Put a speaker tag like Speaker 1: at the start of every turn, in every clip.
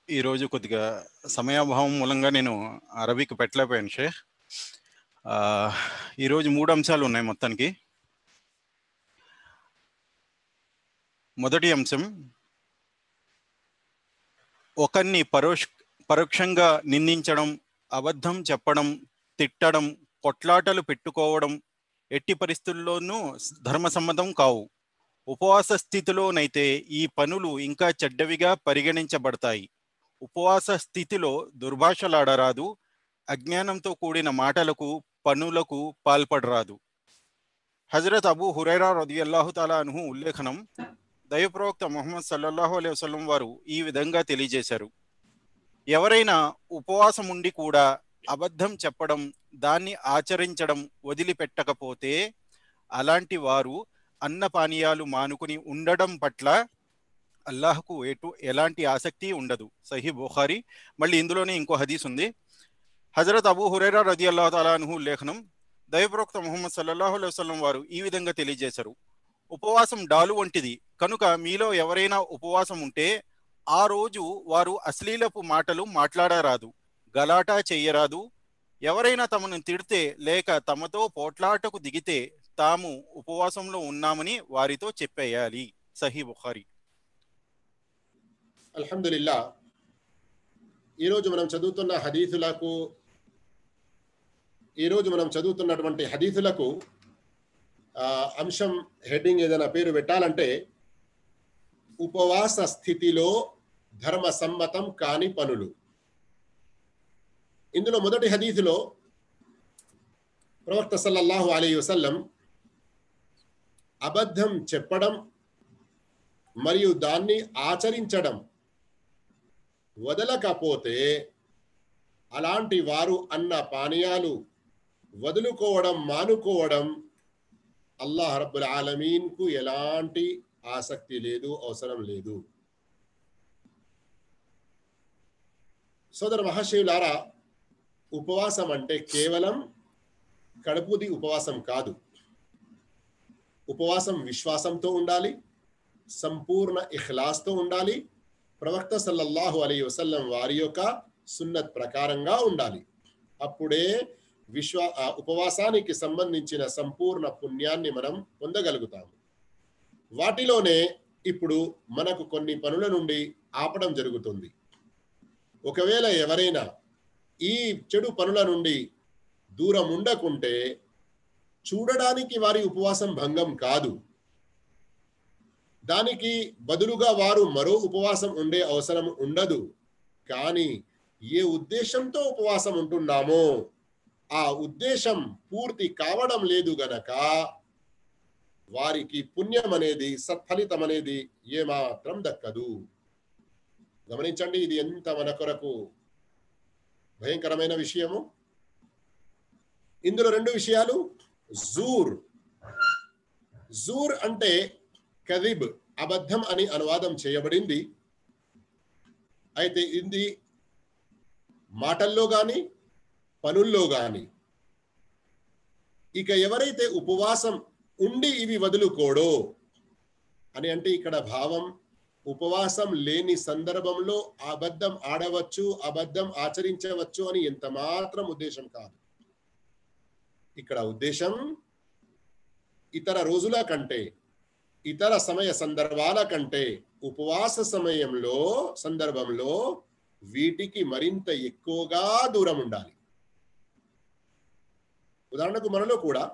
Speaker 1: ఈరోజు కొద్దిగా సమయాభావం మూలంగా నేను అరబిక్ పెట్టలేకపోయాను షేఖ్ ఆ, ఈరోజు మూడు అంశాలు ఉన్నాయి మొత్తానికి మొదటి అంశం ఒకరిని పరోక్ష పరోక్షంగా నిందించడం అబద్ధం చెప్పడం తిట్టడం కొట్లాటలు పెట్టుకోవడం ఎట్టి పరిస్థితుల్లోనూ ధర్మసమ్మతం కావు ఉపవాస స్థితిలోనైతే ఈ పనులు ఇంకా చెడ్డవిగా పరిగణించబడతాయి ఉపవాస స్థితిలో దుర్భాషలాడరాదు అజ్ఞానంతో కూడిన మాటలకు పనులకు పాల్పడరాదు హజరత్ అబూ హురైరా రదియల్లాహు తాలా అనుహు ఉల్లేఖనం దైవప్రవక్త ముహమ్మద్ సల్లల్లాహు అలైహి వసల్లం వారు ఈ విధంగా తెలియజేశారు ఎవరైనా ఉపవాసం ఉండి కూడా అబద్ధం చెప్పడం దాన్ని ఆచరించడం వదిలిపెట్టకపోతే అలాంటి వారు అన్న పానీయాలు మానుకుని ఉండడం పట్ల అల్లాహకు ఎటు ఎలాంటి ఆసక్తి ఉండదు సహీ బుఖారి మళ్ళీ ఇందులోనే ఇంకో హదీస్ ఉంది హజరత్ అబూ హురైరా రది అల్లాహు తాలాను లేఖనం దైవప్రవక్త ముహమ్మద్ సల్లల్లాహు అలైహి వసల్లం వారు ఈ విధంగా తెలియజేశారు ఉపవాసం డాలు వంటిది కనుక మీలో ఎవరైనా ఉపవాసం ఉంటే ఆ రోజు వారు అశ్లీలపు మాటలు మాట్లాడరాదు గలాటా చెయ్యరాదు ఎవరైనా తమను తిడితే లేక తమతో పోట్లాటకు దిగితే తాము ఉపవాసంలో ఉన్నామని వారితో చెప్పేయాలి సహీ బుఖారి
Speaker 2: అల్హమ్దులిల్లా ఈరోజు మనం చదువుతున్న హదీసులకు ఈరోజు మనం చదువుతున్నటువంటి హదీసులకు ఆ, అంశం హెడ్డింగ్ ఏదైనా పేరు పెట్టాలంటే ఉపవాస స్థితిలో ధర్మ సమ్మతం కాని పనులు ఇందులో మొదటి హదీసులో ప్రవక్త సల్లల్లాహు అలీ వసల్లం అబద్ధం చెప్పడం మరియు దాన్ని ఆచరించడం వదలకపోతే అలాంటి వారు అన్న పానీయాలు వదులుకోవడం మానుకోవడం అల్లాహ్ రబ్బుల్ ఆలమీన్ కు ఎలాంటి ఆసక్తి లేదు అవసరం లేదు సోదర మహాశివులారా ఉపవాసం అంటే కేవలం కడుపుది ఉపవాసం కాదు ఉపవాసం విశ్వాసంతో ఉండాలి సంపూర్ణ ఇఖ్లాస్తో ఉండాలి ప్రవక్త సల్లల్లాహు అలీ వసల్లం వారి యొక్క సున్నత్ ప్రకారంగా ఉండాలి అప్పుడే విశ్వ ఆ ఉపవాసానికి సంబంధించిన సంపూర్ణ పుణ్యాన్ని మనం పొందగలుగుతాము వాటిలోనే ఇప్పుడు మనకు కొన్ని పనుల నుండి ఆపడం జరుగుతుంది ఒకవేళ ఎవరైనా ఈ చెడు పనుల నుండి దూరం ఉండకుంటే చూడడానికి వారి ఉపవాసం భంగం కాదు దానికి బదులుగా వారు మరో ఉపవాసం ఉండే అవసరం ఉండదు కానీ ఏ ఉద్దేశంతో ఉపవాసం ఉంటున్నామో ఆ ఉద్దేశం పూర్తి కావడం లేదు గనక వారికి పుణ్యం అనేది సత్ఫలితం అనేది ఏమాత్రం దక్కదు గమనించండి ఇది ఎంత మన కొరకు భయంకరమైన విషయము ఇందులో రెండు విషయాలు జూర్ జూర్ అంటే కదిబ్ అబద్ధం అని అనువాదం చేయబడింది అయితే ఇది మాటల్లో గాని పనుల్లో గాని ఇక ఎవరైతే ఉపవాసం ఉండి ఇవి వదులుకోడో అని అంటే ఇక్కడ భావం ఉపవాసం లేని సందర్భంలో అబద్ధం ఆడవచ్చు అబద్ధం ఆచరించవచ్చు అని ఎంత మాత్రం ఉద్దేశం కాదు ఇక్కడ ఉద్దేశం ఇతర రోజుల కంటే ఇతర సమయ సందర్భాల కంటే ఉపవాస సమయంలో సందర్భంలో వీటికి మరింత ఎక్కువగా దూరం ఉండాలి ఉదాహరణకు మనలో కూడా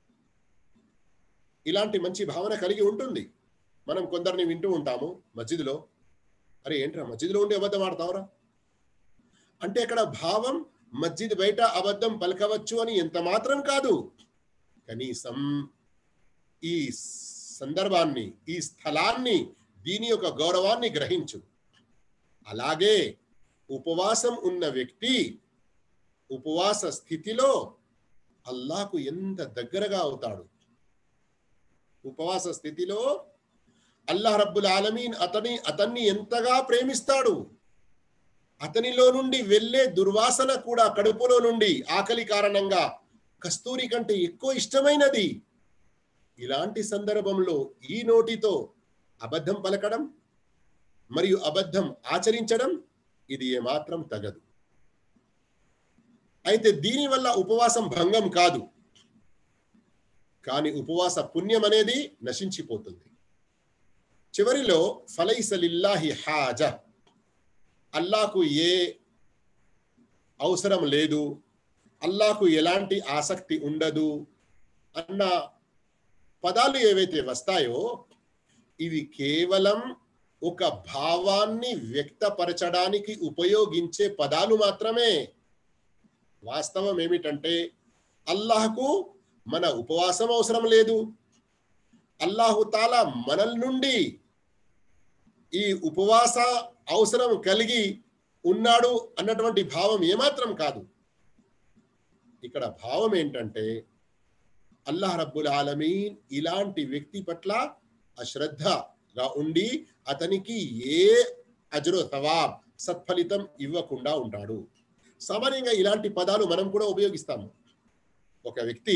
Speaker 2: ఇలాంటి మంచి భావన కలిగి ఉంటుంది మనం కొందరిని వింటూ ఉంటాము మస్జిద్లో అరే ఏంట్రా మస్జిద్లో ఉండి అబద్ధం ఆడతావురా అంటే అక్కడ భావం మస్జిద్ బయట అబద్ధం పలకవచ్చు అని ఎంత మాత్రం కాదు కనీసం ఈ సందర్భాన్ని ఈ స్థలాన్ని దీని యొక్క గౌరవాన్ని గ్రహించు అలాగే ఉపవాసం ఉన్న వ్యక్తి ఉపవాస స్థితిలో అల్లాకు ఎంత దగ్గరగా అవుతాడు ఉపవాస స్థితిలో అల్లాహ్ రబ్బుల్ ఆలమీన్ అతని అతన్ని ఎంతగా ప్రేమిస్తాడు అతనిలో నుండి వెళ్ళే దుర్వాసన కూడా కడుపులో నుండి ఆకలి కారణంగా కస్తూరి కంటే ఎక్కువ ఇష్టమైనది ఇలాంటి సందర్భంలో ఈ నోటితో అబద్ధం పలకడం మరియు అబద్ధం ఆచరించడం ఇది ఏమాత్రం తగదు అయితే దీనివల్ల ఉపవాసం భంగం కాదు కానీ ఉపవాస పుణ్యం అనేది నశించిపోతుంది చివరిలో ఫలైసలిల్లాహి హాజ అల్లాకు ఏ అవసరం లేదు అల్లాకు ఎలాంటి ఆసక్తి ఉండదు అన్న పదాలు ఏవైతే వస్తాయో ఇవి కేవలం ఒక భావాన్ని వ్యక్తపరచడానికి ఉపయోగించే పదాలు మాత్రమే వాస్తవం ఏమిటంటే అల్లాహకు మన ఉపవాసం అవసరం లేదు అల్లాహు తాలా మనల్ నుండి ఈ ఉపవాస అవసరం కలిగి ఉన్నాడు అన్నటువంటి భావం ఏమాత్రం కాదు ఇక్కడ భావం ఏంటంటే అల్లాహ్ రబ్బుల్ ఆలమీన్ ఇలాంటి వ్యక్తి పట్ల అశ్రద్ధగా ఉండి అతనికి ఏ అజరో సవాబ్ సత్ఫలితం ఇవ్వకుండా ఉంటాడు సామాన్యంగా ఇలాంటి పదాలు మనం కూడా ఉపయోగిస్తాము ఒక వ్యక్తి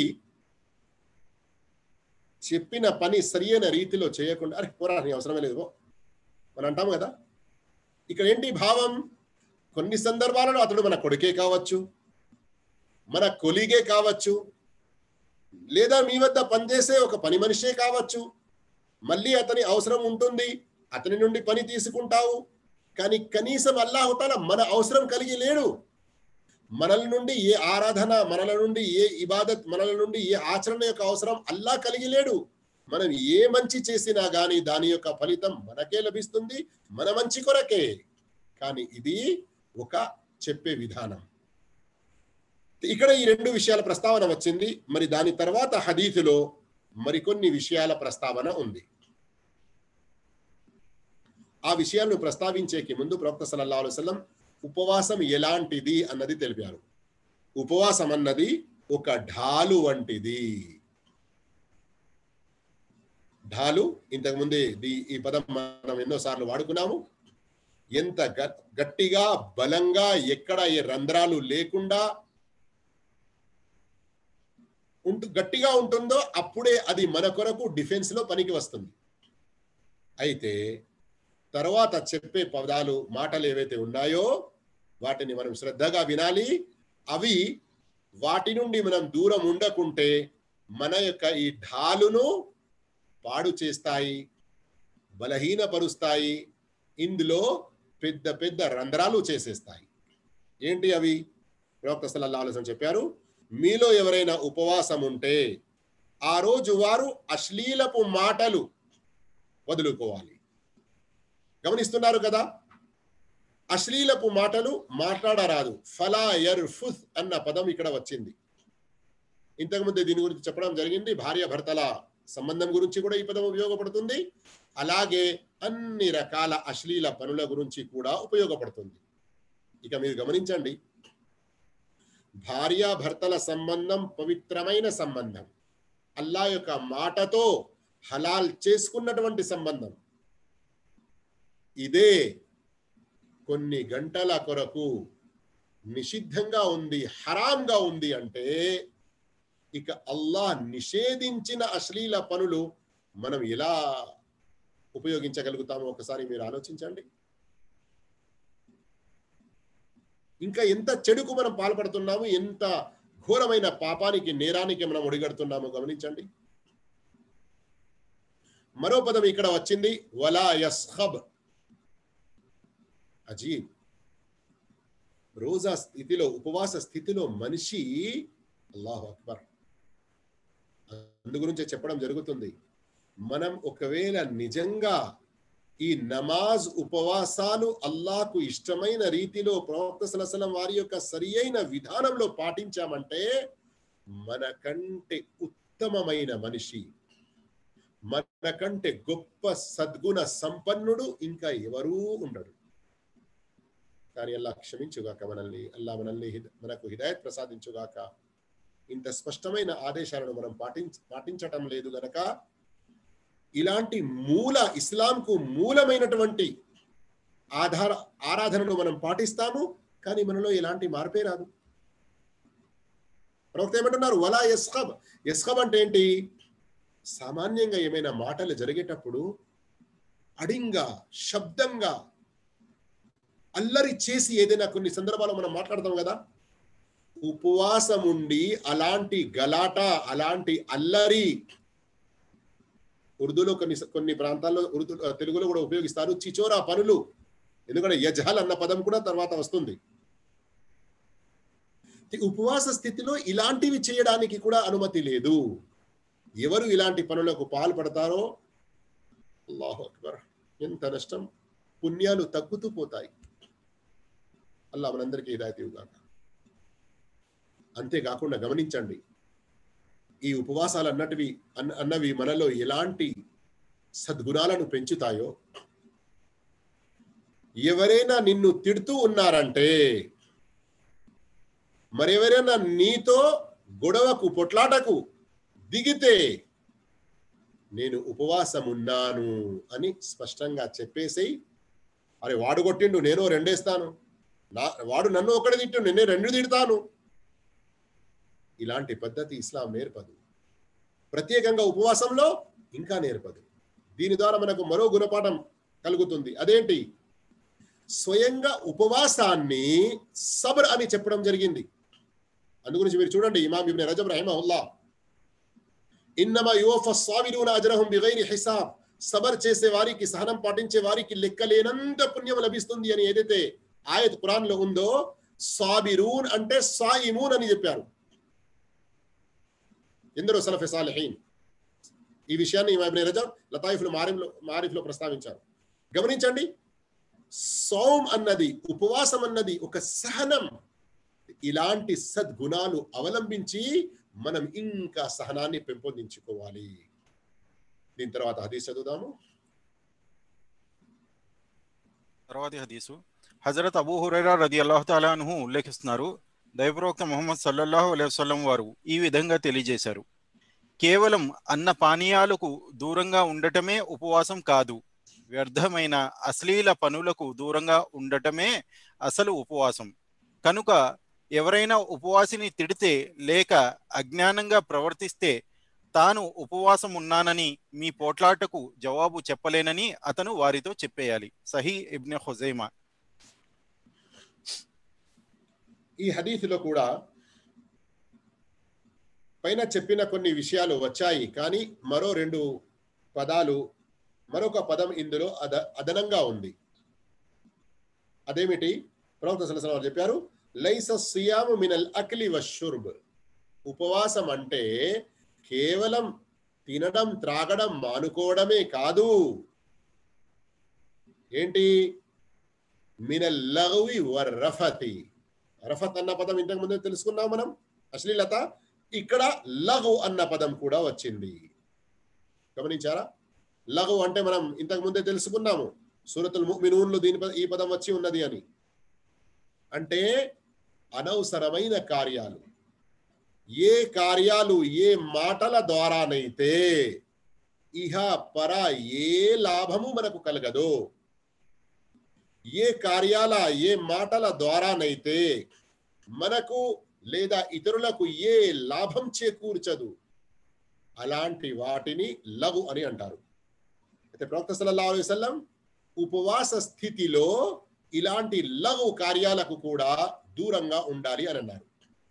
Speaker 2: చెప్పిన పని సరియైన రీతిలో చేయకుండా అరే పోరా నీ అవసరమే లేదు పో మనం అంటాము కదా ఇక్కడ ఏంటి భావం కొన్ని సందర్భాలలో అతడు మన కొడుకే కావచ్చు మన కొలిగే కావచ్చు లేదా మీ వద్ద పనిచేసే ఒక పని మనిషే కావచ్చు మళ్ళీ అతని అవసరం ఉంటుంది అతని నుండి పని తీసుకుంటావు కానీ కనీసం అల్లాహుతాల మన అవసరం కలిగి లేడు మనల నుండి ఏ ఆరాధన మనల నుండి ఏ ఇబాదత్ మనల నుండి ఏ ఆచరణ యొక్క అవసరం అల్లా కలిగి లేడు మనం ఏ మంచి చేసినా గాని దాని యొక్క ఫలితం మనకే లభిస్తుంది మన మంచి కొరకే కానీ ఇది ఒక చెప్పే విధానం ఇక్కడ ఈ రెండు విషయాల ప్రస్తావన వచ్చింది మరి దాని తర్వాత హదీతులో మరికొన్ని విషయాల ప్రస్తావన ఉంది ఆ విషయాలను ప్రస్తావించేకి ముందు ప్రవక్త సల్లల్లాహు అలైహి వసల్లం ఉపవాసం ఎలాంటిది అన్నది తెలిపారు ఉపవాసం అన్నది ఒక ఢాలు వంటిది ఢాలు ఇంతకు ముందే దీ- ఈ పదం మనం ఎన్నోసార్లు వాడుకున్నాము ఎంత గ- గట్టిగా బలంగా ఎక్కడ ఏ రంధ్రాలు లేకుండా ఉంటు గట్టిగా ఉంటుందో అప్పుడే అది మన కొరకు డిఫెన్స్ లో పనికి వస్తుంది అయితే తర్వాత చెప్పే పదాలు మాటలు ఏవైతే ఉన్నాయో వాటిని మనం శ్రద్ధగా వినాలి అవి వాటి నుండి మనం దూరం ఉండకుంటే మన యొక్క ఈ ఢాలును పాడు చేస్తాయి బలహీనపరుస్తాయి ఇందులో పెద్ద పెద్ద రంధ్రాలు చేసేస్తాయి ఏంటి అవి ప్రవక్త సల్లల్లాహు అలైహి వసల్లం చెప్పారు మీలో ఎవరైనా ఉపవాసం ఉంటే ఆ రోజు వారు అశ్లీలపు మాటలు వదులుకోవాలి గమనిస్తున్నారు కదా అశ్లీలపు మాటలు మాట్లాడరాదు ఫలా యర్ఫుస్ అన్న పదం ఇక్కడ వచ్చింది ఇంతకుముందే దీని గురించి చెప్పడం జరిగింది భార్య భర్తల సంబంధం గురించి కూడా ఈ పదం ఉపయోగపడుతుంది అలాగే అన్ని రకాల అశ్లీల పనుల గురించి కూడా ఉపయోగపడుతుంది ఇక మీరు గమనించండి భార్య భర్తల సంబంధం పవిత్రమైన సంబంధం అల్లా యొక్క మాటతో హలాల్ చేసుకున్నటువంటి సంబంధం ఇదే కొన్ని గంటల కొరకు నిషిద్ధంగా ఉంది హరాంగా ఉంది అంటే ఇక అల్లాహ్ నిషేధించిన అశ్లీల పనులు మనం ఎలా ఉపయోగించగలుగుతామో ఒకసారి మీరు ఆలోచించండి ఇంకా ఎంత చెడుకు మనం పాల్పడుతున్నాము ఎంత ఘోరమైన పాపానికి నేరానికి మనం ఒడిగడుతున్నామో గమనించండి మరో పదం ఇక్కడ వచ్చింది వలా యస్హబ్ అజీబ్ రోజా స్థితిలో ఉపవాస స్థితిలో మనిషి అల్లాహు అక్బర్ అందు గురించే చెప్పడం జరుగుతుంది మనం ఒకవేళ నిజంగా ఈ నమాజ్ ఉపవాసాలు అల్లాహకు ఇష్టమైన రీతిలో ప్రవక్త సలసలం వారి యొక్క సరి అయిన విధానంలో పాటించామంటే మనకంటే ఉత్తమమైన మనిషి మనకంటే గొప్ప సద్గుణ సంపన్నుడు ఇంకా ఎవరూ ఉండడు కానీ అల్లా క్షమించుగాక మనల్ని అల్లా మనల్ని హిద- మనకు హిదాయత్ ప్రసాదించుగాక ఇంత స్పష్టమైన ఆదేశాలను మనం పాటించ పాటించటం లేదు గనక ఇలాంటి మూల ఇస్లాంకు మూలమైనటువంటి ఆధార ఆరాధనను మనం పాటిస్తాము కానీ మనలో ఎలాంటి మార్పే రాదు ప్రవక్త ఏమంటున్నారు వలా ఎస్కబ్ ఎస్కబ్ అంటే ఏంటి సామాన్యంగా ఏమైనా మాటలు జరిగేటప్పుడు అడింగా శబ్దంగా అల్లరి చేసి ఏదైనా కొన్ని సందర్భాల్లో మనం మాట్లాడతాం కదా ఉపవాసం ఉండి అలాంటి గలాట అలాంటి అల్లరి ఉర్దూలో కొన్ని కొన్ని ప్రాంతాల్లో ఉర్దూ తెలుగులో కూడా ఉపయోగిస్తారు చిచోరా పనులు ఎందుకంటే యజహల్ అన్న పదం కూడా తర్వాత వస్తుంది ఈ ఉపవాస స్థితిలో ఇలాంటివి చేయడానికి కూడా అనుమతి లేదు ఎవరు ఇలాంటి పనులకు పాల్పడతారో అల్లాహు అక్బర్ ఎంత నష్టం పుణ్యాలు తగ్గుతూ పోతాయి అల్లా మనందరికీ హిదాయత్ ఇవ్వగాక అంతేకాకుండా గమనించండి ఈ ఉపవాసాలు అన్నటివి అన్న అన్నవి మనలో ఎలాంటి సద్గుణాలను పెంచుతాయో ఎవరైనా నిన్ను తిడుతూ ఉన్నారంటే మరెవరైనా నీతో గొడవకు పొట్లాటకు దిగితే నేను ఉపవాసం ఉన్నాను అని స్పష్టంగా చెప్పేసి అరే వాడు కొట్టిండు నేను రెండేస్తాను నా వాడు నన్ను ఒకటి తిట్టిండు నేను రెండు తిడతాను ఇలాంటి పద్ధతి ఇస్లాం నేర్పదు ప్రత్యేకంగా ఉపవాసంలో ఇంకా నేర్పదు దీని ద్వారా మనకు మరో గుణపాఠం కలుగుతుంది అదేంటి స్వయంగా ఉపవాసాన్ని సబర్ అని చెప్పడం జరిగింది అందుగురించి మీరు చూడండి ఇమాం ఇబ్న్ రజబ్ రహిమహుల్లా ఇన్నమా యువఫ సావిరూన అజరహం బిగైరి హిసాబ్ సబర్ చేసే వారికి సహనం పాటించే వారికి లెక్కలేనంత పుణ్యం లభిస్తుంది అని ఏదైతే ఆయత్ ఖురాన్ లో ఉందో సాబిరూన్ అంటే సాయిమూన్ అని చెప్పారు ఎందరో సలఫె సాలిహీన్ ఈ విషయాన్ని ఇమాం ఇబ్న్ రజబ్ లతాయిఫ్లు మారిఫ్లో మారిఫ్లో ప్రస్తావించారు గమనించండి సౌం అన్నది ఉపవాసం అన్నది ఒక సహనం ఇలాంటి సద్గుణాలు అవలంబించి మనం ఇంకా సహనాన్ని పెంపొందించుకోవాలి దీని తర్వాత హదీస్ చదువుదాము
Speaker 1: తర్వాతి హదీసు హజరత్ అబూ హురైరా రది అల్లాహు తాలాను ఉల్లేఖిస్తున్నారు దైవప్రవక్త ముహమ్మద్ సల్లల్లాహు అలైహి వసల్లం వారు ఈ విధంగా తెలియజేశారు కేవలం అన్న పానీయాలకు దూరంగా ఉండటమే ఉపవాసం కాదు వ్యర్థమైన అశ్లీల పనులకు దూరంగా ఉండటమే అసలు ఉపవాసం కనుక ఎవరైనా ఉపవాసిని తిడితే లేక అజ్ఞానంగా ప్రవర్తిస్తే తాను ఉపవాసం ఉన్నానని మీ పోట్లాటకు జవాబు చెప్పలేనని అతను వారితో చెప్పేయాలి సహీ ఇబ్నె హుజైమా
Speaker 2: ఈ హదీసులో కూడా పైన చెప్పిన కొన్ని విషయాలు వచ్చాయి కానీ మరో రెండు పదాలు మరొక పదం ఇందులో అద అదనంగా ఉంది అదేమిటి ప్రవక్త సలసల వారు చెప్పారు లైస సియాము మినల్ అక్లి వషుర్బ్ ఉపవాసం అంటే కేవలం తినడం త్రాగడం మానుకోవడమే కాదు ఏంటి మినల్ లఘవి రఫతి రఫత్ అన్న పదం ఇంతకు ముందే తెలుసుకున్నాం మనం అశ్లీలత ఇక్కడ లఘు అన్న పదం కూడా వచ్చింది గమనించారా లఘు అంటే మనం ఇంతకు ముందే తెలుసుకున్నాము సూరతుల్ ముమినూన్లో దీని ప- ఈ పదం వచ్చి ఉన్నది అని అంటే అనవసరమైన కార్యాలు ఏ కార్యాలు ఏ మాటల ద్వారానైతే ఇహ పర ఏ లాభము మనకు కలగదో ఏ కార్యాల ఏ మాటల ద్వారానైతే మనకు లేదా ఇతరులకు ఏ లాభం చేకూర్చదు అలాంటి వాటిని లఘు అని అంటారు అయితే ప్రవక్త సల్లల్లాహు అలైహి వసల్లం ఉపవాస స్థితిలో ఇలాంటి లఘు కార్యాలకు కూడా దూరంగా ఉండాలి అని అన్నారు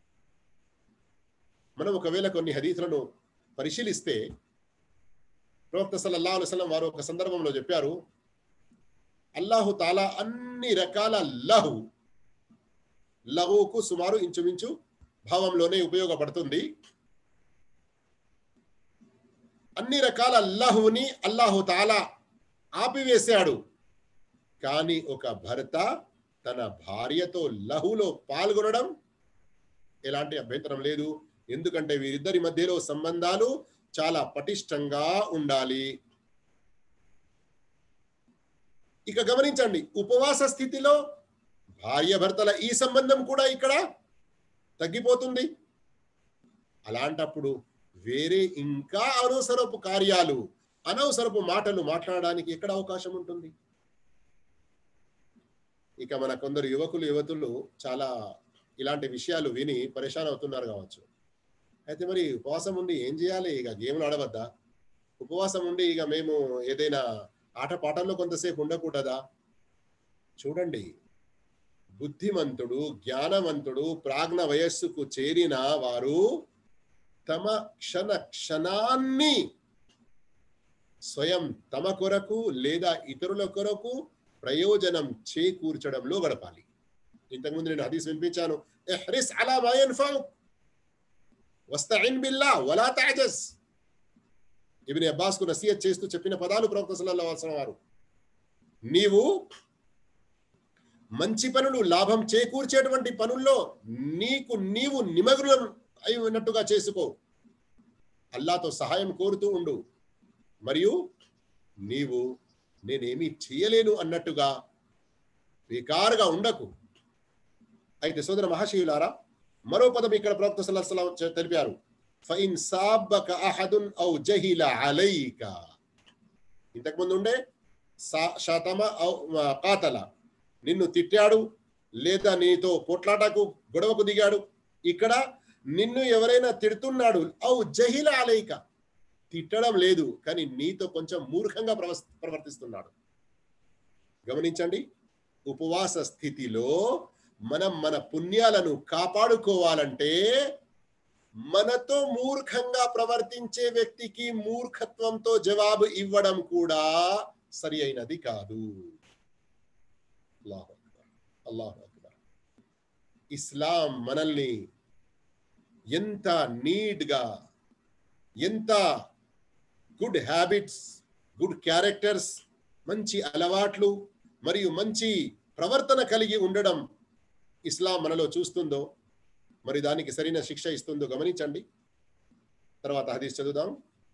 Speaker 2: మనం ఒకవేళ కొన్ని హదీసులను పరిశీలిస్తే ప్రవక్త సల్లల్లాహు అలైహి వసల్లం వారు ఒక సందర్భంలో చెప్పారు అల్లాహు తాలా అన్ని రకాల లహు లఘువుకు సుమారు ఇంచుమించు భావంలోనే ఉపయోగపడుతుంది అన్ని రకాల లహుని అల్లాహు తాలా ఆపివేశాడు కానీ ఒక భర్త తన భార్యతో లహులో పాల్గొనడం ఎలాంటి అభ్యంతరం లేదు ఎందుకంటే వీరిద్దరి మధ్యలో సంబంధాలు చాలా పటిష్టంగా ఉండాలి ఇక గమనించండి ఉపవాస స్థితిలో భార్య భర్తల ఈ సంబంధం కూడా ఇక్కడ తగ్గిపోతుంది అలాంటప్పుడు వేరే ఇంకా అనవసరపు కార్యాలు అనవసరపు మాటలు మాట్లాడడానికి ఎక్కడ అవకాశం ఉంటుంది ఇక మన కొందరు యువకులు యువతులు చాలా ఇలాంటి విషయాలు విని పరేషాన్ అవుతున్నారు కావచ్చు అయితే మరి ఉపవాసం ఉండి ఏం చేయాలి ఇక గేమ్లు ఆడవద్దా ఉపవాసం ఉండి ఇక మేము ఏదైనా ఆట పాటల్లో కొంతసేపు ఉండకూడదా చూడండి బుద్ధిమంతుడు జ్ఞానవంతుడు ప్రాజ్ఞ వయస్సుకు చేరిన వారు తమ క్షణ క్షణాన్ని స్వయం తమ కొరకు లేదా ఇతరుల కొరకు ప్రయోజనం చేకూర్చడంలో గడపాలి ఇంతకుముందు నేను హదీస్ వినిపించాను ఎహ్రిస్ అలా మా యన్ఫౌక్ వస్తఇన్ బిల్లా వలా తాజస్ ఇబ్ని అబ్బాస్ కు నసీహత్ చేస్తూ చెప్పిన పదాలు ప్రవక్త సల్లల్లాహు అలైహి వసల్లం వారు నీవు మంచి పనులు లాభం చేకూర్చేటువంటి పనుల్లో నీకు నీవు నిమగ్నం అయి ఉన్నట్టుగా చేసుకో అల్లాతో సహాయం కోరుతూ ఉండు మరియు నీవు నేనేమీ చేయలేను అన్నట్టుగా బేకారుగా ఉండకు అయితే సోదర మహాశివులారా మరో పదం ఇక్కడ ప్రవక్త సల్లల్లాహు అలైహి వసల్లం తెలిపారు ఫైన్ సాబ్బక అహదున్ ఔ జహిల అలైక ఇంతకుముందు ఉండే సా- శాతమ ఔ కాతల నిన్ను తిట్టాడు లేదా నీతో కొట్లాటకు గొడవకు దిగాడు ఇక్కడ నిన్ను ఎవరైనా తిడుతున్నాడు ఔ జహిల అలైక తిట్టడం లేదు కానీ నీతో కొంచెం మూర్ఖంగా ప్రవస్- ప్రవర్తిస్తున్నాడు గమనించండి ఉపవాస స్థితిలో మనం మన పుణ్యాలను కాపాడుకోవాలంటే మనతో మూర్ఖంగా ప్రవర్తించే వ్యక్తికి మూర్ఖత్వంతో జవాబు ఇవ్వడం కూడా సరి అయినది కాదు అల్లాహు అక్బర్. అల్లాహు అక్బర్. ఇస్లాం మనల్ని ఎంత నీట్గా ఎంత గుడ్ హ్యాబిట్స్ గుడ్ క్యారెక్టర్స్ మంచి అలవాట్లు మరియు మంచి ప్రవర్తన కలిగి ఉండడం ఇస్లాం మనలో చూస్తుందో మరి దానికి సరైన శిక్ష ఇస్తుందో గమనించండి తర్వాత హదీస్ చదువుదాం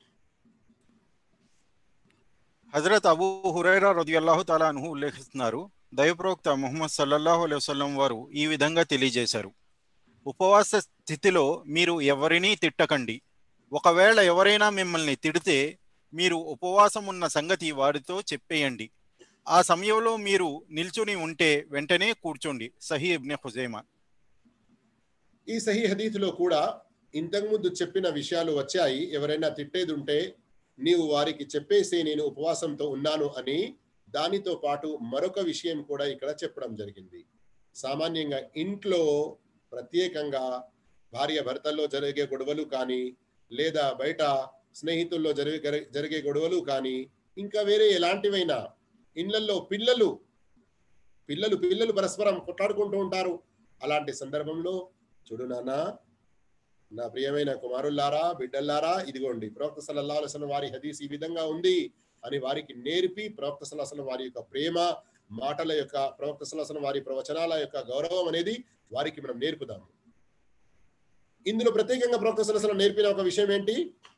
Speaker 1: హజరత్ అబూ హురైరా రదియల్లాహు తాలా అనుహు ఉల్లేఖిస్తున్నారు దైవప్రవక్త ముహమ్మద్ సల్లల్లాహు అలైహి వసల్లం వారు ఈ విధంగా తెలియజేశారు ఉపవాస స్థితిలో మీరు ఎవరినీ తిట్టకండి ఒకవేళ ఎవరైనా మిమ్మల్ని తిడితే మీరు ఉపవాసం ఉన్న సంగతి వారితో చెప్పేయండి ఆ సమయంలో మీరు నిల్చుని ఉంటే వెంటనే కూర్చోండి సహీ ఇబ్నె హుజైమా
Speaker 2: ఈ సహీ హదీతులో కూడా ఇంతకుముందు చెప్పిన విషయాలు వచ్చాయి ఎవరైనా తిట్టేది ఉంటే నీవు వారికి చెప్పేసి నేను ఉపవాసంతో ఉన్నాను అని దానితో పాటు మరొక విషయం కూడా ఇక్కడ చెప్పడం జరిగింది సామాన్యంగా ఇంట్లో ప్రత్యేకంగా భార్య భర్తల్లో జరిగే గొడవలు కానీ లేదా బయట స్నేహితుల్లో జరిగే జరిగే గొడవలు కానీ ఇంకా వేరే ఎలాంటివైనా ఇళ్లలో పిల్లలు పిల్లలు పిల్లలు పరస్పరం కొట్లాడుకుంటూ ఉంటారు అలాంటి సందర్భంలో చూడు నాన్న నా ప్రియమైన కుమారుల్లారా బిడ్డల్లారా ఇదిగోండి ప్రవక్త సల్లల్లాహు అలైహి వసల్లం వారి హదీస్ ఈ విధంగా ఉంది అని వారికి నేర్పి ప్రవక్త సల్లల్లాహు అలైహి వసల్లం వారి యొక్క ప్రేమ మాటల యొక్క ప్రవక్త సల్లల్లాహు అలైహి వసల్లం వారి ప్రవచనాల యొక్క గౌరవం అనేది వారికి మనం నేర్పుదాము ఇందులో ప్రత్యేకంగా ప్రవక్త సల్లల్లాహు అలైహి వసల్లం నేర్పిన ఒక విషయం ఏంటి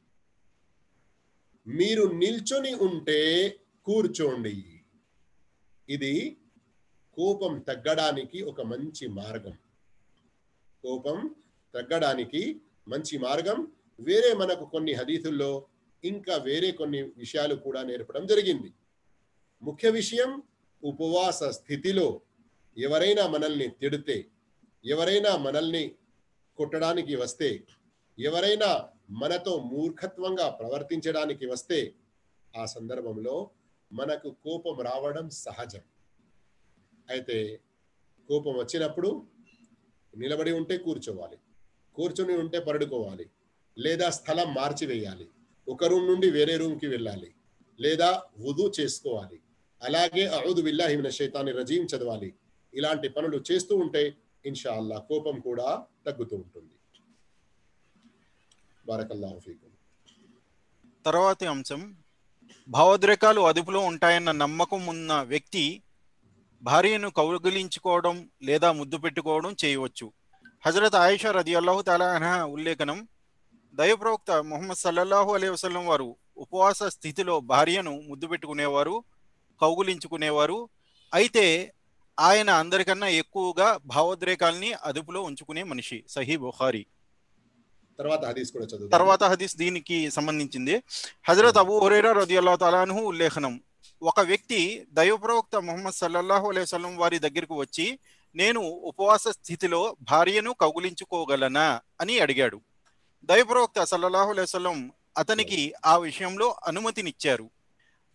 Speaker 2: మీరు నిల్చొని ఉంటే కూర్చోండి ఇది కోపం తగ్గడానికి ఒక మంచి మార్గం కోపం తగ్గడానికి మంచి మార్గం వేరే మనకు కొన్ని హదీతుల్లో ఇంకా వేరే కొన్ని విషయాలు కూడా నేర్పడం జరిగింది ముఖ్య విషయం ఉపవాస స్థితిలో ఎవరైనా మనల్ని తిడితే ఎవరైనా మనల్ని కొట్టడానికి వస్తే ఎవరైనా మనతో మూర్ఖత్వంగా ప్రవర్తించడానికి వస్తే ఆ సందర్భంలో మనకు కోపం రావడం సహజం అయితే కోపం వచ్చినప్పుడు నిలబడి ఉంటే కూర్చోవాలి కూర్చొని ఉంటే పడుకోవాలి లేదా స్థలం మార్చివేయాలి ఒక రూమ్ నుండి వేరే రూమ్కి వెళ్ళాలి లేదా వుదు చేసుకోవాలి అలాగే అఊదు బిల్లాహి మిన షైతాని రజీం చదవాలి ఇలాంటి పనులు చేస్తూ ఉంటే ఇన్షా అల్లా కోపం కూడా తగ్గుతూ ఉంటుంది బారకల్లాహు ఫీకుం
Speaker 1: తర్వాతి అంశం భావోద్రేకాలు అదుపులో ఉంటాయన్న నమ్మకం ఉన్న వ్యక్తి భార్యను కౌగిలించుకోవడం లేదా ముద్దు పెట్టుకోవడం చేయవచ్చు హజరత్ ఆయిషా రది అల్లాహు తాలా అన్హా ఉల్లేఖనం దైవప్రవక్త ముహమ్మద్ సల్లల్లాహు అలై వసల్లం వారు ఉపవాస స్థితిలో భార్యను ముద్దు పెట్టుకునేవారు కౌగులించుకునేవారు అయితే ఆయన అందరికన్నా ఎక్కువగా భావోద్రేకాల్ని అదుపులో ఉంచుకునే మనిషి సహీ బుఖారీ
Speaker 2: తర్వాత హదీస్ కూడా చదువు
Speaker 1: తర్వాత హదీస్ దీనికి సంబంధించింది హజరత్ అబూ హురైరా రదియల్లాహు తాలాను ఉల్లేఖనం ఒక వ్యక్తి దైవ ప్రవక్త ముహమ్మద్ సల్లల్లాహు అలైహి వసల్లం వారి దగ్గరకు వచ్చి నేను ఉపవాస స్థితిలో భార్యను కౌగులించుకోగలనా అని అడిగాడు దైవ ప్రవక్త సల్లల్లాహు అలైహి వసల్లం అతనికి ఆ విషయంలో అనుమతినిచ్చారు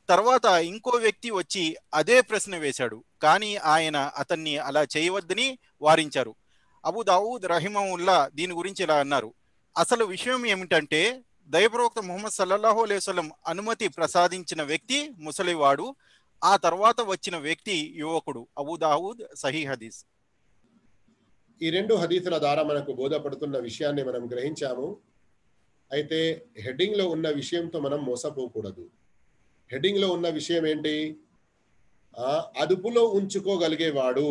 Speaker 1: తర్వాత ఇంకో వ్యక్తి వచ్చి అదే ప్రశ్న వేశాడు కానీ ఆయన అతన్ని అలా చేయవద్దని వారించారు అబు దావూద్ రహిమవుల్లా దీని గురించి ఇలా అన్నారు అసలు విషయం ఏమిటంటే దైవప్రవక్త ముహమ్మద్ సల్లల్లాహు అలైహి వసల్లం అనుమతి ప్రసాదించిన వ్యక్తి ముసలివాడు ఆ తర్వాత వచ్చిన వ్యక్తి యువకుడు అబు దావూద్ సహీ హదీస్
Speaker 2: ఈ రెండు హదీసుల ద్వారా మనకు బోధపడుతున్న విషయాన్ని మనం గ్రహించాము అయితే హెడ్డింగ్ లో ఉన్న విషయంతో మనం మోసపోకూడదు హెడ్డింగ్ లో ఉన్న విషయం ఏంటి ఆ అదుపులో ఉంచుకోగలిగేవాడు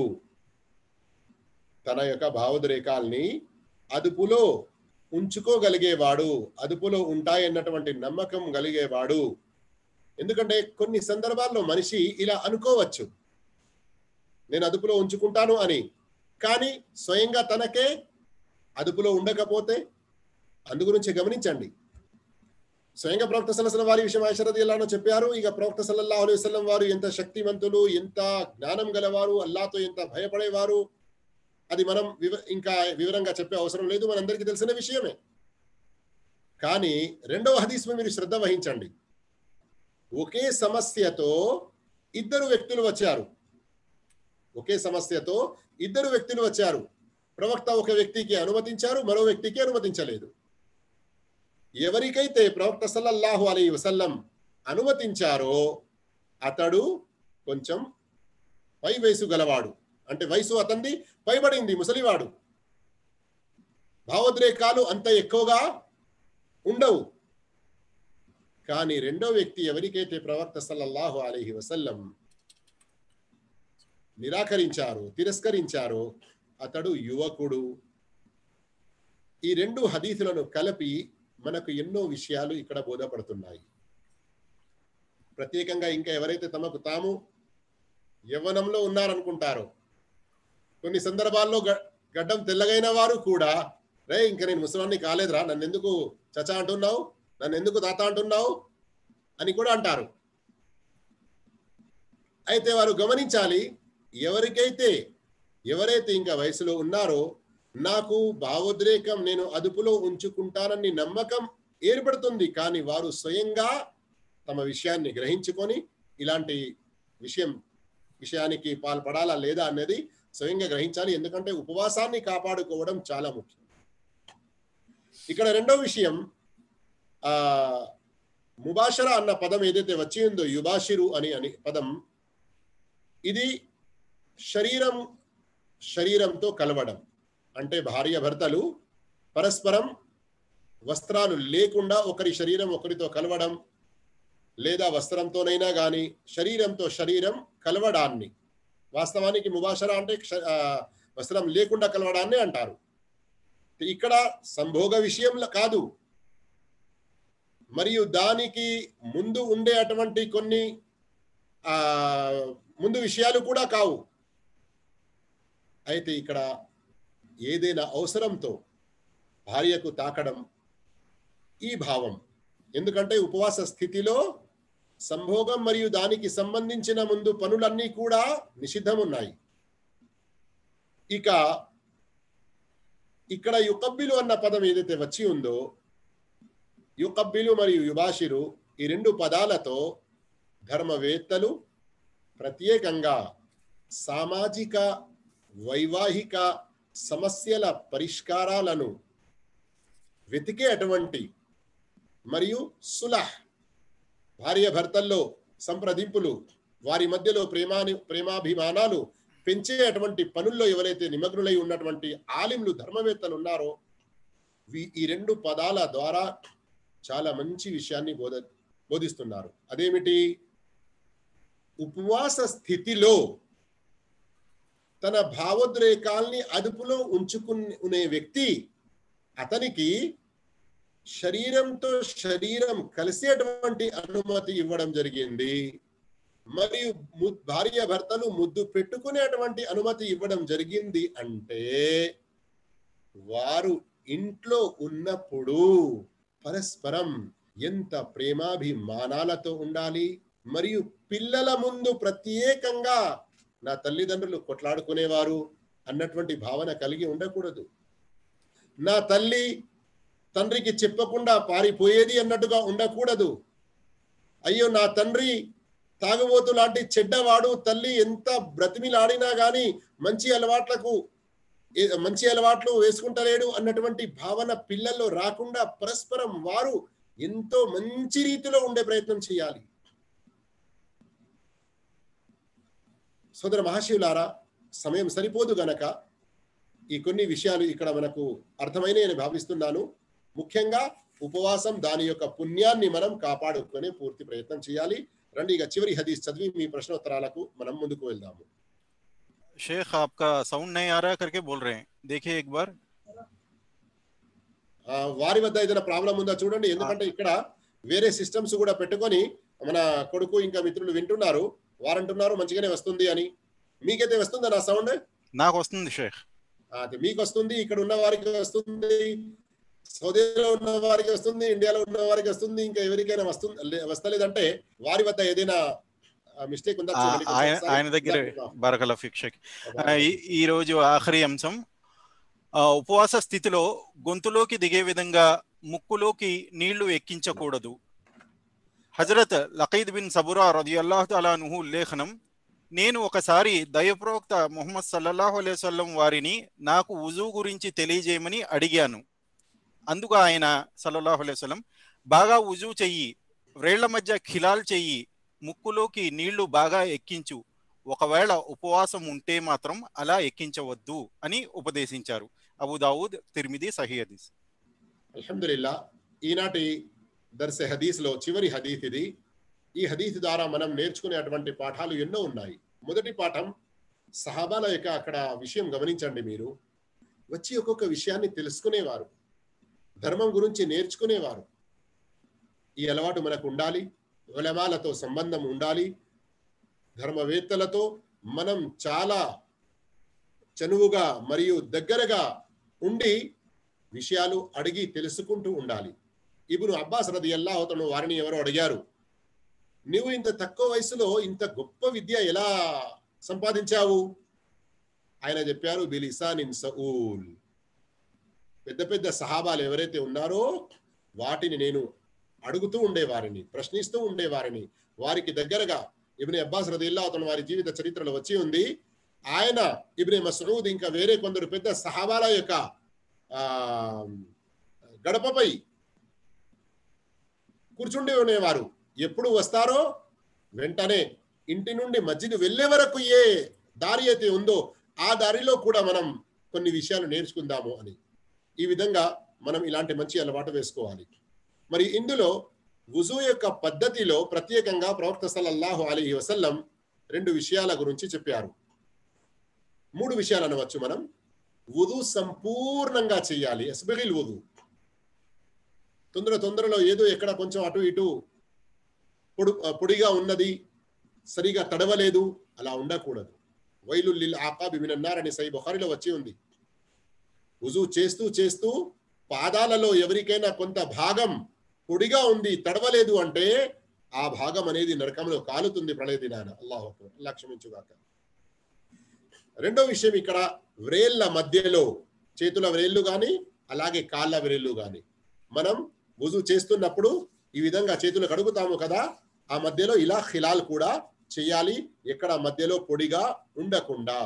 Speaker 2: తన యొక్క భావోద్రేకాల్ని అదుపులో ఉంచుకోగలిగేవాడు అదుపులో ఉంటాయన్నటువంటి నమ్మకం కలిగేవాడు ఎందుకంటే కొన్ని సందర్భాల్లో మనిషి ఇలా అనుకోవచ్చు నేను అదుపులో ఉంచుకుంటాను అని కానీ స్వయంగా తనకే అదుపులో ఉండకపోతే అందు గురించి గమనించండి స్వయంగా ప్రవక్త సలసల వారి విషయం ఐషరది ఎలానో చెప్పారు ఇక ప్రవక్త సల్లల్లాహు అలైహి వసల్లం వారు ఎంత శక్తివంతులు ఎంత జ్ఞానం గలవారు అల్లాతో ఎంత భయపడేవారు అది మనం వివ ఇంకా వివరంగా చెప్పే అవసరం లేదు మనందరికీ తెలిసిన విషయమే కానీ రెండవ హదీస్ మీరు శ్రద్ధ వహించండి ఒకే సమస్యతో ఇద్దరు వ్యక్తులు వచ్చారు ఒకే సమస్యతో ఇద్దరు వ్యక్తులు వచ్చారు ప్రవక్త ఒక వ్యక్తికి అనుమతించారు మరో వ్యక్తికి అనుమతించలేదు ఎవరికైతే ప్రవక్త సల్లల్లాహు అలీ వసల్లం అనుమతించారో అతడు కొంచెం పై వయసు గలవాడు అంటే వయసు అతన్ని పైబడింది ముసలివాడు భావోద్రేకాలు అంత ఎక్కువగా ఉండవు కానీ రెండో వ్యక్తి ఎవరికైతే ప్రవక్త సల్లల్లాహు అలీహి వసల్లం నిరాకరించారు తిరస్కరించారో అతడు యువకుడు ఈ రెండు హదీసులను కలిపి మనకు ఎన్నో విషయాలు ఇక్కడ బోధపడుతున్నాయి ప్రత్యేకంగా ఇంకా ఎవరైతే తమకు తాము యవ్వనంలో ఉన్నారనుకుంటారో కొన్ని సందర్భాల్లో గడ్డం తెల్లగైన వారు కూడా రే ఇంకా నేను ముసలాన్ని కాలేదురా నన్ను ఎందుకు చచా అంటున్నావు నన్ను ఎందుకు తాత అంటున్నావు అని కూడా అంటారు అయితే వారు గమనించాలి ఎవరికైతే ఎవరైతే ఇంకా వయసులో ఉన్నారో నాకు భావోద్రేకం నేను అదుపులో ఉంచుకుంటానని నమ్మకం ఏర్పడుతుంది కానీ వారు స్వయంగా తమ విషయాన్ని గ్రహించుకొని ఇలాంటి విషయం విషయానికి పాల్పడాలా లేదా అనేది స్వయంగా గ్రహించాలి ఎందుకంటే ఉపవాసాన్ని కాపాడుకోవడం చాలా ముఖ్యం ఇక్కడ రెండో విషయం ఆ ముబాషర అన్న పదం ఏదైతే వచ్చి ఉందో యుబాషిరు అని అని పదం ఇది శరీరం శరీరంతో కలవడం అంటే భార్య భర్తలు పరస్పరం వస్త్రాలు లేకుండా ఒకరి శరీరం ఒకరితో కలవడం లేదా వస్త్రంతోనైనా కానీ శరీరంతో శరీరం కలవడాన్ని వాస్తవానికి ముబాషర అంటే వస్త్రం లేకుండా కలవడాన్ని అంటారు ఇక్కడ సంభోగ విషయంలో కాదు మరియు దానికి ముందు ఉండే అటువంటి కొన్ని ఆ ముందు విషయాలు కూడా కావు అయితే ఇక్కడ ఏదైనా అవసరంతో భార్యకు తాకడం ఈ భావం ఎందుకంటే ఉపవాస స్థితిలో సంభోగం మరియు దానికి సంబంధించిన ముందు పనులన్నీ కూడా నిషిద్ధం ఉన్నాయి ఇక ఇక్కడ యుకబ్బిలు అన్న పదం ఏదైతే వచ్చి ఉందో యుకబ్బిలు మరియు యుభాషిరు ఈ రెండు పదాలతో ధర్మవేత్తలు ప్రత్యేకంగా సామాజిక వైవాహిక సమస్యల పరిష్కారాలను వెతికే అటువంటి మరియు సులహ్ భార్య భర్తల్లో సంప్రదింపులు వారి మధ్యలో ప్రేమాని ప్రేమాభిమానాలు పెంచే అటువంటి పనుల్లో ఎవరైతే నిమగ్నులై ఉన్నటువంటి ఆలింలు ధర్మవేత్తలు ఉన్నారో ఈ రెండు పదాల ద్వారా చాలా మంచి విషయాన్ని బోధ బోధిస్తున్నారు అదేమిటి ఉపవాస స్థితిలో తన భావోద్రేకాల్ని అదుపులో ఉంచుకునే వ్యక్తి అతనికి శరీరంతో శరీరం కలిసేటువంటి అనుమతి ఇవ్వడం జరిగింది మరియు భార్య భర్తలు ముద్దు పెట్టుకునేటువంటి అనుమతి ఇవ్వడం జరిగింది అంటే వారు ఇంట్లో ఉన్నప్పుడు పరస్పరం ఎంత ప్రేమాభిమానాలతో ఉండాలి మరియు పిల్లల ముందు ప్రత్యేకంగా నా తల్లిదండ్రులు కొట్లాడుకునేవారు అన్నటువంటి భావన కలిగి ఉండకూడదు నా తల్లి తండ్రికి చెప్పకుండా పారిపోయేది అన్నట్టుగా ఉండకూడదు అయ్యో నా తండ్రి తాగుబోతు లాంటి చెడ్డవాడు తల్లి ఎంత బ్రతిమిలాడినా గాని మంచి అలవాట్లకు ఏ- మంచి అలవాట్లు వేసుకుంటలేడు అన్నటువంటి భావన పిల్లల్లో రాకుండా పరస్పరం వారు ఎంతో మంచి రీతిలో ఉండే ప్రయత్నం చేయాలి సోదర మహాశివులారా సమయం సరిపోదు గనక ఈ కొన్ని విషయాలు ఇక్కడ మనకు అర్థమైనవి అని భావిస్తున్నాను ముఖ్యంగా ఉపవాసం దాని యొక్క పుణ్యాన్ని మనం కాపాడుకునే పూర్తి ప్రయత్నం చేయాలి రండి ఇక చివరి హదీస్ చదివి మీ ప్రశ్నోత్తరాలకు మనం ముందుకు వెళ్దాము
Speaker 1: शेख आपका साउंड नहीं आ रहा है करके बोल रहे हैं देखिए एक बार
Speaker 2: ఆ, వారి వద్ద ఏదైనా ప్రాబ్లం ఉందా చూడండి ఎందుకంటే ఇక్కడ వేరే సిస్టమ్స్ కూడా పెట్టుకొని మన కొడుకు ఇంకా మిత్రులు వింటున్నారు వారంటున్నారు మంచిగానే వస్తుంది అని మీకైతే వస్తుందా నా సౌండ్
Speaker 1: నాకు వస్తుంది షేక్
Speaker 2: అది మీకు వస్తుంది ఇక్కడ ఉన్న వారికి వస్తుంది సౌదీలో ఉన్న వారికి వస్తుంది ఇండియాలో ఉన్న వారికి వస్తుంది ఇంకా ఎవరికైనా వస్తుంది లే- వస్తలేదంటే వారి వద్ద ఏదైనా మిస్టేక్ ఉందా
Speaker 1: ఆ-
Speaker 2: చూడండి. కొంచెం
Speaker 1: ఆయన
Speaker 2: ఒకసారి
Speaker 1: ఆయన దగ్గర
Speaker 2: చెప్తారా?
Speaker 1: బరకల ఫిక్షక్ ఈ రోజు ఆఖరి అంశం ఆ, ఉపవాస స్థితిలో గొంతులోకి దిగే విధంగా ముక్కులోకి నీళ్లు ఎక్కించకూడదు హజరత్ లకీద్ బిన్ సబురా రదియల్లాహు తాలా నుహు లేఖనం నేను ఒకసారి దయప్రవక్త ముహమ్మద్ సల్లల్లాహు అలైహి వసల్లం వారిని నాకు ఉజు గురించి తెలియజేయమని అడిగాను అందుకు ఆయన సల్లల్లాహు అలైహి వసల్లం బాగా ఉజు చెయ్యి వ్రేళ్ల మధ్య ఖిలాల్ చెయ్యి ముక్కులోకి నీళ్లు బాగా ఎక్కించు ఒకవేళ ఉపవాసం ఉంటే మాత్రం అలా ఎక్కించవద్దు అని ఉపదేశించారు అబుదావుద్ తిరిమిది సహీ హదీస్
Speaker 2: అల్హమ్దులిల్లా ఈనాటి దర్శ హదీస్ లో చివరి హదీస్ ఇది ఈ హదీస్ ద్వారా మనం నేర్చుకునేటువంటి పాఠాలు ఎన్నో ఉన్నాయి మొదటి పాఠం సహాబాల యొక్క అక్కడ విషయం గమనించండి మీరు వచ్చి ఒక్కొక్క విషయాన్ని తెలుసుకునేవారు ధర్మం గురించి నేర్చుకునేవారు ఈ అలవాటు మనకు ఉండాలి ఉలమాలతో సంబంధం ఉండాలి ధర్మవేత్తలతో మనం చాలా చనువుగా మరియు దగ్గరగా ఉండి విషయాలు అడిగి తెలుసుకుంటూ ఉండాలి ఇబును అబ్బాస్ రది అతను వారిని ఎవరో అడిగారు నువ్వు ఇంత తక్కువ వయసులో ఇంత గొప్ప విద్య ఎలా సంపాదించావు ఆయన చెప్పారు బిలిసానిన్ సఊల్ పెద్ద పెద్ద సహాబాలు ఎవరైతే ఉన్నారో వాటిని నేను అడుగుతూ ఉండేవారిని ప్రశ్నిస్తూ ఉండేవారిని వారికి దగ్గరగా ఇబ్ని అబ్బాస్ రదిల్లా అతను వారి జీవిత చరిత్రలో వచ్చి ఉంది ఆయన ఇబ్ని మసూద్ ఇంకా వేరే కొందరు పెద్ద సహాబాల యొక్క ఆ గడపపై కూర్చుండి ఉండేవారు ఎప్పుడు వస్తారో వెంటనే ఇంటి నుండి మస్జిద్ వెళ్ళే వరకు ఏ దారి అయితే ఉందో ఆ దారిలో కూడా మనం కొన్ని విషయాలు నేర్చుకుందాము అని ఈ విధంగా మనం ఇలాంటి మంచి అలవాటు వేసుకోవాలి మరి ఇందులో వుజు యొక్క పద్ధతిలో ప్రత్యేకంగా ప్రవక్త సల్లల్లాహు అలీ వసల్లం రెండు విషయాల గురించి చెప్పారు మూడు విషయాలు అనవచ్చు మనం వుదు సంపూర్ణంగా చేయాలి ఎస్బిగిల్ వుదు తొందర తొందరలో ఏదో ఎక్కడ కొంచెం అటు ఇటు పొడు పొడిగా ఉన్నది సరిగా తడవలేదు అలా ఉండకూడదు వైలుల్లిల్ ఆకాబి మినన్నారని సై బుఖారిలో వచ్చి ఉంది వుజు చేస్తూ చేస్తూ పాదాలలో ఎవరికైనా కొంత భాగం పొడిగా ఉంది తడవలేదు అంటే ఆ భాగం అనేది నరకంలో కాలుతుంది ప్రళయ దినాన అల్లాహు అక్బర్. అల్లాహ్ క్షమించుగాక రెండో విషయం ఇక్కడ వ్రేళ్ల మధ్యలో చేతుల వ్రేళ్లు గాని అలాగే కాళ్ళ వ్రేళ్లు గాని మనం వుజు చేస్తున్నప్పుడు ఈ విధంగా చేతులు కడుగుతాము కదా ఆ మధ్యలో ఇలా ఖిలాల్ కూడా చేయాలి ఎక్కడ మధ్యలో పొడిగా ఉండకుండా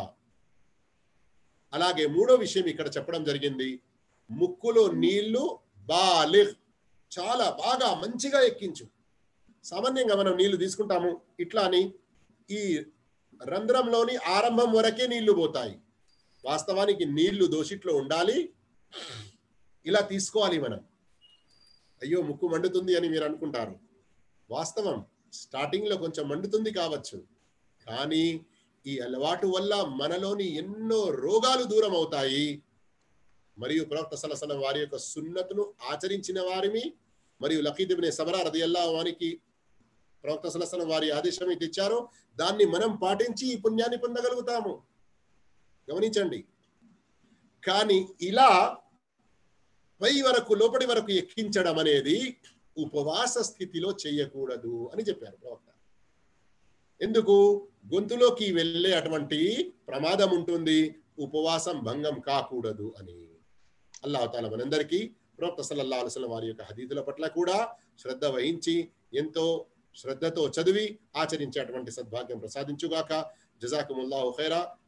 Speaker 2: అలాగే మూడో విషయం ఇక్కడ చెప్పడం జరిగింది ముక్కులో నీళ్లు బాలిగ్ చాలా బాగా మంచిగా ఎక్కించు సామాన్యంగా మనం నీళ్లు తీసుకుంటాము ఇట్లా అని ఈ రంధ్రంలోని ఆరంభం వరకే నీళ్లు పోతాయి వాస్తవానికి నీళ్లు దోషిట్లో ఉండాలి ఇలా తీసుకోవాలి మనం అయ్యో ముక్కు మండుతుంది అని మీరు అనుకుంటారు వాస్తవం స్టార్టింగ్ లో కొంచెం మండుతుంది కావచ్చు కానీ ఈ అలవాటు వల్ల మనలోని ఎన్నో రోగాలు దూరం అవుతాయి మరియు ప్రవక్త సలసలం వారి యొక్క సున్నతును ఆచరించిన వారిని మరియు లకీదిబినే సబరా రదియల్లా వారికి ప్రవక్త సలసలం వారి ఆదేశం అయితే ఇచ్చారో దాన్ని మనం పాటించి ఈ పుణ్యాన్ని పొందగలుగుతాము గమనించండి కానీ ఇలా పై వరకు లోపలి వరకు ఎక్కించడం అనేది ఉపవాస స్థితిలో చేయకూడదు అని చెప్పారు ప్రవక్త ఎందుకు గొంతులోకి వెళ్ళే అటువంటి ప్రమాదం ఉంటుంది ఉపవాసం భంగం కాకూడదు అని అల్లాహ్ తాలా మనందరికీ ప్రవక్త సల్లల్లాహు అలైహి వసల్లం వారి యొక్క హదీదుల పట్ల కూడా శ్రద్ధ వహించి ఎంతో శ్రద్ధతో చదివి ఆచరించేటువంటి సద్భాగ్యం ప్రసాదించుగాక జజాకుముల్లాహు ఖైరా